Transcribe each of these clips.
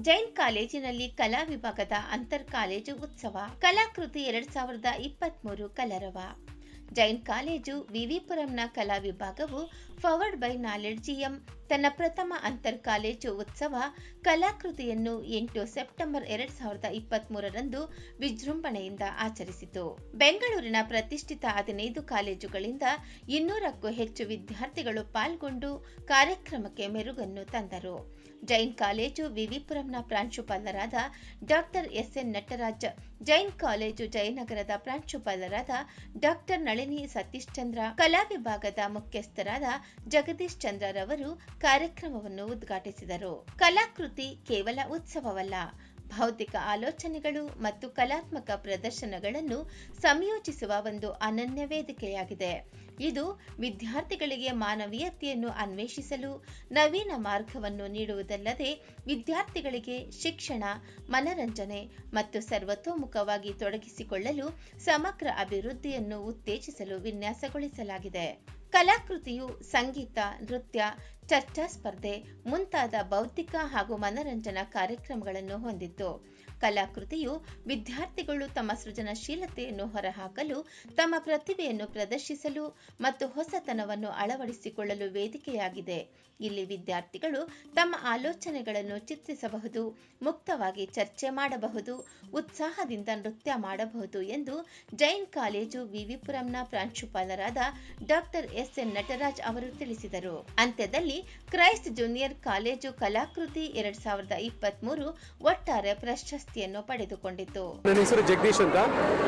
ಜೈನ್ ಕಾಲೇಜಿನಲ್ಲಿ ಕಲಾ ವಿಭಾಗದ ಅಂತರ್ ಕಾಲೇಜು ಉತ್ಸವ ಕಲಾಕೃತಿ ಎರಡ್ ಸಾವಿರದ ಇಪ್ಪತ್ಮೂರು ಕಲರವ ಜೈನ್ ಕಾಲೇಜು ವಿವಿಪುರಂನ ಕಲಾ ವಿಭಾಗವು ಫಾರ್ವರ್ಡ್ ಬೈ ನಾಲೆಡ್ಜ್ ಜಿಎಂ ತನ್ನ ಪ್ರಥಮ ಅಂತರ್ ಕಾಲೇಜು ಉತ್ಸವ ಕಲಾಕೃತಿಯನ್ನು ಎಂಟು ಸೆಪ್ಟೆಂಬರ್ ಎರಡ್ ಸಾವಿರದ ಇಪ್ಪತ್ತ್ ಮೂರರಂದು ವಿಜೃಂಭಣೆಯಿಂದ ಆಚರಿಸಿತು ಬೆಂಗಳೂರಿನ ಪ್ರತಿಷ್ಠಿತ ಹದಿನೈದು ಕಾಲೇಜುಗಳಿಂದ ಇನ್ನೂರಕ್ಕೂ ಹೆಚ್ಚು ವಿದ್ಯಾರ್ಥಿಗಳು ಪಾಲ್ಗೊಂಡು ಕಾರ್ಯಕ್ರಮಕ್ಕೆ ಮೆರುಗನ್ನು ತಂದರು ಜೈನ್ ಕಾಲೇಜು ವಿವಿಪುರಂನ ಪ್ರಾಂಶುಪಾಲರಾದ doctor S N Nataraj Jain college ಜಯನಗರದ ಪ್ರಾಂಶುಪಾಲರಾದ ಡಾಕ್ಟರ್ ನಳಿನಿ ಸತೀಶ್ ಚಂದ್ರ ಕಲಾ ವಿಭಾಗದ ಮುಖ್ಯಸ್ಥರಾದ ಜಗದೀಶ್ ಚಂದ್ರರವರು ಕಾರ್ಯಕ್ರಮವನ್ನು ಉದ್ಘಾಟಿಸಿದರು ಕಲಾಕೃತಿ ಕೇವಲ ಉತ್ಸವವಲ್ಲ ಭೌತಿಕ ಆಲೋಚನೆಗಳು ಮತ್ತು ಕಲಾತ್ಮಕ ಪ್ರದರ್ಶನಗಳನ್ನು ಸಂಯೋಜಿಸುವ ಒಂದು ಅನನ್ಯ ವೇದಿಕೆಯಾಗಿದೆ ಇದು ವಿದ್ಯಾರ್ಥಿಗಳಿಗೆ ಮಾನವೀಯತೆಯನ್ನು ಅನ್ವೇಷಿಸಲು ನವೀನ ಮಾರ್ಗವನ್ನು ನೀಡುವುದಲ್ಲದೆ ವಿದ್ಯಾರ್ಥಿಗಳಿಗೆ ಶಿಕ್ಷಣ ಮನರಂಜನೆ ಮತ್ತು ಸರ್ವತೋಮುಖವಾಗಿ ತೊಡಗಿಸಿಕೊಳ್ಳಲು ಸಮಗ್ರ ಅಭಿವೃದ್ಧಿಯನ್ನು ಉತ್ತೇಜಿಸಲು ವಿನ್ಯಾಸಗೊಳಿಸಲಾಗಿದೆ ಕಲಾಕೃತಿಯು ಸಂಗೀತ ನೃತ್ಯ ಚರ್ಚಾ ಸ್ಪರ್ಧೆ ಮುಂತಾದ ಬೌದ್ಧಿಕ ಹಾಗೂ ಮನರಂಜನಾ ಕಾರ್ಯಕ್ರಮಗಳನ್ನು ಹೊಂದಿತ್ತು ಕಲಾಕೃತಿಯು ವಿದ್ಯಾರ್ಥಿಗಳು ತಮ್ಮ ಸೃಜನಶೀಲತೆಯನ್ನು ಹೊರಹಾಕಲು ತಮ್ಮ ಪ್ರತಿಭೆಯನ್ನು ಪ್ರದರ್ಶಿಸಲು ಮತ್ತು ಹೊಸತನವನ್ನು ಅಳವಡಿಸಿಕೊಳ್ಳಲು ವೇದಿಕೆಯಾಗಿದೆ ಇಲ್ಲಿ ವಿದ್ಯಾರ್ಥಿಗಳು ತಮ್ಮ ಆಲೋಚನೆಗಳನ್ನು ಚಿತ್ರಿಸಬಹುದು ಮುಕ್ತವಾಗಿ ಚರ್ಚೆ ಮಾಡಬಹುದು ಉತ್ಸಾಹದಿಂದ ನೃತ್ಯ ಮಾಡಬಹುದು ಎಂದು ಜೈನ್ ಕಾಲೇಜು ವಿವಿಪುರಂನ ಪ್ರಾಂಶುಪಾಲರಾದ ಡಾಕ್ಟರ್ ಎಸ್ ಎನ್ ನಟರಾಜ್ ಅವರು ತಿಳಿಸಿದರು ಅಂತ್ಯದಲ್ಲಿ ಕ್ರೈಸ್ಟ್ ಜೂನಿಯರ್ ಕಾಲೇಜು ಕಲಾಕೃತಿ ಎರಡ್ ಸಾವಿರದ ಇಪ್ಪತ್ತ್ ಮೂರು ಒಟ್ಟಾರೆ ಪ್ರಶಸ್ತಿಯನ್ನು ಪಡೆದುಕೊಂಡಿತು ನನ್ನ ಹೆಸರು ಜಗದೀಶ್ ಅಂತ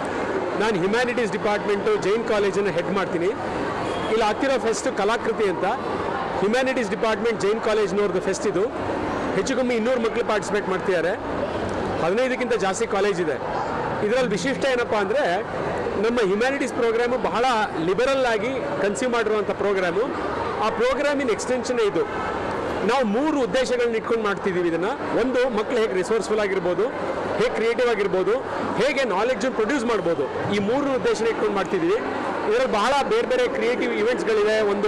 ನಾನು ಹ್ಯುಮ್ಯಾನಿಟೀಸ್ ಡಿಪಾರ್ಟ್ಮೆಂಟು ಜೈನ್ ಕಾಲೇಜನ್ನು ಹೆಡ್ ಮಾಡ್ತೀನಿ ಇಲ್ಲಿ ಆಗ್ತಿರೋ ಫೆಸ್ಟ್ ಕಲಾಕೃತಿ ಅಂತ ಹ್ಯುಮ್ಯಾನಿಟೀಸ್ ಡಿಪಾರ್ಟ್ಮೆಂಟ್ ಜೈನ್ ಕಾಲೇಜ್ನವ್ರದ್ದು ಫೆಸ್ಟ್ ಇದು ಹೆಚ್ಚು ಕಮ್ಮಿ ಇನ್ನೂರು ಮಕ್ಕಳು ಪಾರ್ಟಿಸಿಪೇಟ್ ಮಾಡ್ತಿದ್ದಾರೆ ಹದಿನೈದಕ್ಕಿಂತ ಜಾಸ್ತಿ ಕಾಲೇಜ್ ಇದೆ ಇದರಲ್ಲಿ ವಿಶಿಷ್ಟ ಏನಪ್ಪ ಅಂದರೆ ನಮ್ಮ ಹ್ಯುಮ್ಯಾನಿಟೀಸ್ ಪ್ರೋಗ್ರಾಮು ಬಹಳ ಲಿಬರಲ್ ಆಗಿ ಕನ್ಸ್ಯೂಮ್ ಮಾಡಿರುವಂಥ ಪ್ರೋಗ್ರಾಮು ಆ ಪ್ರೋಗ್ರಾಮಿನ ಎಕ್ಸ್ಟೆನ್ಷನ್ ಇದು ನಾವು ಮೂರು ಉದ್ದೇಶಗಳನ್ನ ಇಟ್ಕೊಂಡು ಮಾಡ್ತಿದ್ದೀವಿ ಇದನ್ನು ಒಂದು ಮಕ್ಕಳು ಹೇಗೆ ರಿಸೋರ್ಸ್ಫುಲ್ ಆಗಿರ್ಬೋದು ಹೇಗೆ ಕ್ರಿಯೇಟಿವ್ ಆಗಿರ್ಬೋದು ಹೇಗೆ ನಾಲೆಡ್ಜ್ ಪ್ರೊಡ್ಯೂಸ್ ಮಾಡ್ಬೋದು ಈ ಮೂರು ಉದ್ದೇಶನ ಇಟ್ಕೊಂಡು ಮಾಡ್ತಿದ್ದೀವಿ ಇದರಲ್ಲಿ ಬಹಳ ಬೇರೆ ಬೇರೆ ಕ್ರಿಯೇಟಿವ್ ಇವೆಂಟ್ಸ್ಗಳಿವೆ ಒಂದು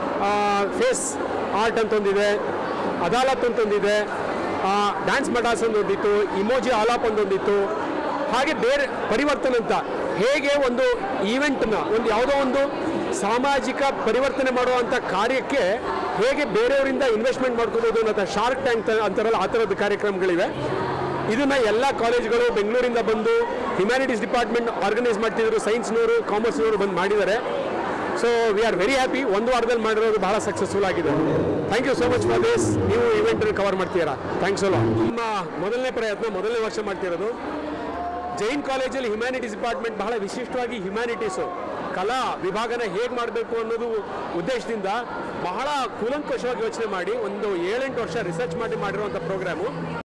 ಫೇಸ್ ಆರ್ಟ್ ಅಂತ ಒಂದಿದೆ ಅದಾಲತ್ ಅಂತ ಒಂದಿದೆ ಡ್ಯಾನ್ಸ್ ಮಟಾಸ್ ಅಂತ ಒಂದಿತ್ತು ಇಮೋಜಿ ಆಲಾಪ್ ಅಂತ ಒಂದಿತ್ತು ಹಾಗೆ ಬೇರೆ ಪರಿವರ್ತನೆ ಅಂತ ಹೇಗೆ ಒಂದು ಈವೆಂಟ್ನ ಒಂದು ಯಾವುದೋ ಒಂದು ಸಾಮಾಜಿಕ ಪರಿವರ್ತನೆ ಮಾಡುವಂಥ ಕಾರ್ಯಕ್ಕೆ ಹೇಗೆ ಬೇರೆಯವರಿಂದ ಇನ್ವೆಸ್ಟ್ಮೆಂಟ್ ಮಾಡ್ಕೋಬೋದು ಅನ್ನೋ ಶಾರ್ಕ್ ಟ್ಯಾಂಕ್ ಅಂತಾರಲ್ಲ ಆ ಥರದ ಕಾರ್ಯಕ್ರಮಗಳಿವೆ ಇದನ್ನ ಎಲ್ಲ ಕಾಲೇಜ್ಗಳು ಬೆಂಗಳೂರಿಂದ ಬಂದು ಹ್ಯುಮ್ಯಾನಿಟೀಸ್ ಡಿಪಾರ್ಟ್ಮೆಂಟ್ ಆರ್ಗನೈಸ್ ಮಾಡ್ತಿದ್ರು ಸೈನ್ಸ್ನವರು ಕಾಮರ್ಸ್ನವರು ಬಂದು ಮಾಡಿದ್ದಾರೆ so we are very happy ಒಂದು ವಾರದಲ್ಲಿ ಮಾಡಿರೋದು ಬಹಳ ಸಕ್ಸಸ್ಫುಲ್ ಆಗಿದೆ thank you so much for this ನೀವು ಇವೆಂಟ್ ಕವರ್ ಮಾಡ್ತೀರಾ ಥ್ಯಾಂಕ್ಸ್ ಅಲ್ಲ ನಿಮ್ಮ ಮೊದಲನೇ ಪ್ರಯತ್ನ ಮೊದಲನೇ ವರ್ಷ ಮಾಡ್ತಿರೋದು ಜೈನ್ ಕಾಲೇಜಲ್ಲಿ ಹ್ಯುಮ್ಯಾನಿಟೀಸ್ ಡಿಪಾರ್ಟ್ಮೆಂಟ್ ಬಹಳ ವಿಶಿಷ್ಟವಾಗಿ ಹ್ಯುಮ್ಯಾನಿಟೀಸು ಕಲಾ ವಿಭಾಗನ ಹೇಗೆ ಮಾಡಬೇಕು ಅನ್ನೋದು ಉದ್ದೇಶದಿಂದ ಬಹಳ ಕೂಲಂಕಷವಾಗಿ ಯೋಚನೆ ಮಾಡಿ ಒಂದು ಏಳೆಂಟು ವರ್ಷ ರಿಸರ್ಚ್ ಮಾಡಿ ಮಾಡಿರುವಂಥ ಪ್ರೋಗ್ರಾಮು